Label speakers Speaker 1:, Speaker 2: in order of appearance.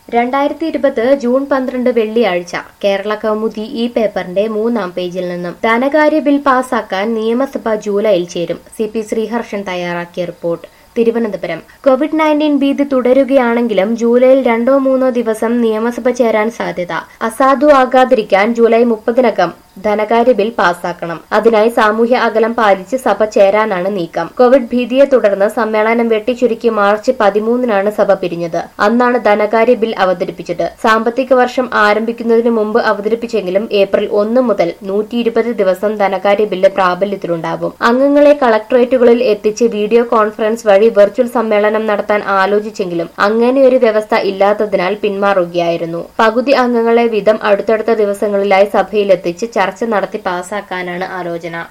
Speaker 1: രണ്ടായിരത്തി ഇരുപത് ജൂൺ പന്ത്രണ്ട് വെള്ളിയാഴ്ച കേരള കൗമുദി ഈ പേപ്പറിന്റെ മൂന്നാം പേജിൽ നിന്നും ധനകാര്യ ബിൽ പാസാക്കാൻ നിയമസഭ ജൂലൈയിൽ ചേരും സി പി ശ്രീഹർഷൻ തയ്യാറാക്കിയ റിപ്പോർട്ട് തിരുവനന്തപുരം കോവിഡ് നയൻറ്റീൻ ഭീതി തുടരുകയാണെങ്കിലും ജൂലൈയിൽ രണ്ടോ മൂന്നോ ദിവസം നിയമസഭ ചേരാൻ സാധ്യത അസാധു ആകാതിരിക്കാൻ ജൂലൈ മുപ്പതിനകം ധനകാര്യ ബിൽ പാസാക്കണം അതിനായി സാമൂഹ്യ അകലം പാലിച്ച് സഭ ചേരാനാണ് നീക്കം കോവിഡ് ഭീതിയെ തുടർന്ന് സമ്മേളനം വെട്ടിച്ചുരുക്കി മാർച്ച് പതിമൂന്നിനാണ് സഭ പിരിഞ്ഞത് അന്നാണ് ധനകാര്യ ബിൽ അവതരിപ്പിച്ചത് സാമ്പത്തിക വർഷം ആരംഭിക്കുന്നതിന് മുമ്പ് അവതരിപ്പിച്ചെങ്കിലും ഏപ്രിൽ ഒന്ന് മുതൽ നൂറ്റി ഇരുപത് ദിവസം ധനകാര്യ ബില്ല് പ്രാബല്യത്തിലുണ്ടാവും അംഗങ്ങളെ കളക്ടറേറ്റുകളിൽ എത്തിച്ച് വീഡിയോ കോൺഫറൻസ് വഴി വെർച്വൽ സമ്മേളനം നടത്താൻ ആലോചിച്ചെങ്കിലും അങ്ങനെയൊരു വ്യവസ്ഥ ഇല്ലാത്തതിനാൽ പിന്മാറുകയായിരുന്നു പകുതി അംഗങ്ങളെ വീതം അടുത്തടുത്ത ദിവസങ്ങളിലായി സഭയിലെത്തിച്ച് ചർച്ച നടത്തി പാസാക്കാനാണ് ആലോചന